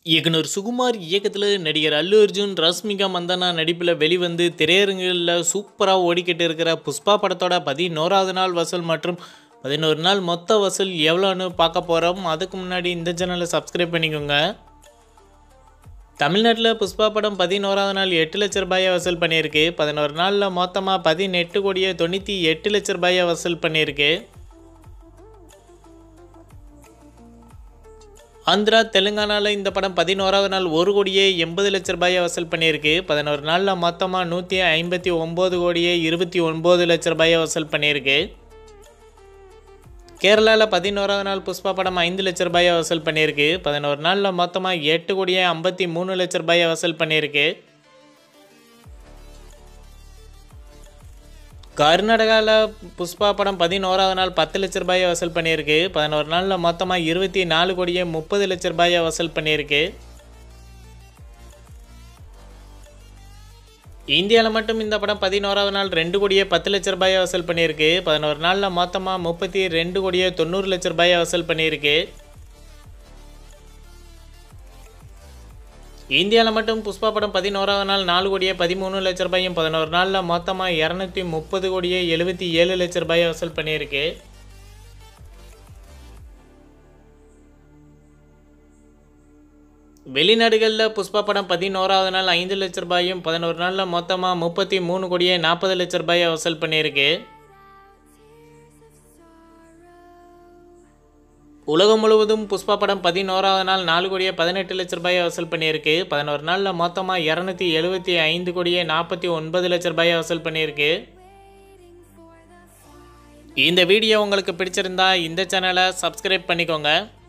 இயக்குனர் சுகுமார் இயக்கத்தில் நடிகர் அல்லு அர்ஜுன் ரஷ்மிகா மந்தனா நடிப்பில் வெளிவந்து திரையரங்குகளில் சூப்பராக ஓடிக்கிட்டு இருக்கிற புஷ்பா படத்தோட பதினோராவது நாள் வசூல் மற்றும் பதினோரு நாள் மொத்த வசூல் எவ்வளோன்னு பார்க்க போகிறோம் அதுக்கு முன்னாடி இந்த சேனலை சப்ஸ்கிரைப் பண்ணிக்கோங்க தமிழ்நாட்டில் புஷ்பா படம் பதினோராவது நாள் எட்டு லட்ச ரூபாயை வசூல் பண்ணியிருக்கு பதினோரு நாளில் மொத்தமாக பதினெட்டு கோடியே தொண்ணூற்றி எட்டு லட்ச ரூபாயை வசூல் பண்ணியிருக்கு ஆந்திரா தெலுங்கானாவில் இந்த படம் பதினோராவது நாள் ஒரு கோடியே எண்பது லட்ச ரூபாயை வசூல் பண்ணியிருக்கு பதினோரு நாளில் மொத்தமாக நூற்றி ஐம்பத்தி ஒம்பது கோடியே இருபத்தி ஒன்பது லட்ச ரூபாயை வசூல் பண்ணியிருக்கு கேரளாவில் பதினோராவது நாள் புஷ்பா படம் ஐந்து லட்ச ரூபாயை வசூல் பண்ணியிருக்கு பதினோரு நாளில் மொத்தமாக எட்டு கோடியே ஐம்பத்தி மூணு லட்ச ரூபாயை வசூல் பண்ணியிருக்கு கர்நாடகாவில் புஷ்பா படம் பதினோராவது நாள் பத்து லட்ச ரூபாயை வசூல் பண்ணியிருக்கு பதினோரு நாளில் மொத்தமாக இருபத்தி நாலு கோடியே முப்பது லட்ச ரூபாயை வசூல் பண்ணியிருக்கு இந்தியாவில் மட்டும் இந்த படம் பதினோராவது நாள் ரெண்டு கோடியே பத்து லட்ச ரூபாயை வசூல் பண்ணியிருக்கு பதினோரு நாளில் மொத்தமாக முப்பத்தி ரெண்டு கோடியே தொண்ணூறு லட்ச ரூபாயை வசூல் பண்ணியிருக்கு இந்தியாவில் மட்டும் புஷ்பா படம் பதினோராவது நாள் நாலு கோடியே பதிமூணு லட்ச ரூபாயும் பதினோரு நாளில் மொத்தமாக இரநூத்தி முப்பது கோடியே எழுபத்தி ஏழு லட்ச ரூபாயை வசூல் பண்ணியிருக்கு வெளிநாடுகளில் புஷ்பா படம் பதினோராவது நாள் ஐந்து லட்ச ரூபாயும் பதினோரு நாளில் மொத்தமாக முப்பத்தி மூணு கோடியே நாற்பது லட்ச ரூபாயை வசூல் பண்ணியிருக்கு உலகம் முழுவதும் புஷ்பா படம் பதினோராவது நாள் நாலு கோடியே பதினெட்டு லட்ச ரூபாயை வசூல் பண்ணியிருக்கு பதினோரு நாளில் மொத்தமாக இரநூத்தி எழுபத்தி ஐந்து கோடியே நாற்பத்தி ஒன்பது லட்ச ரூபாயை வசூல் பண்ணியிருக்கு இந்த வீடியோ உங்களுக்கு பிடிச்சிருந்தா இந்த சேனலை சப்ஸ்கிரைப் பண்ணிக்கோங்க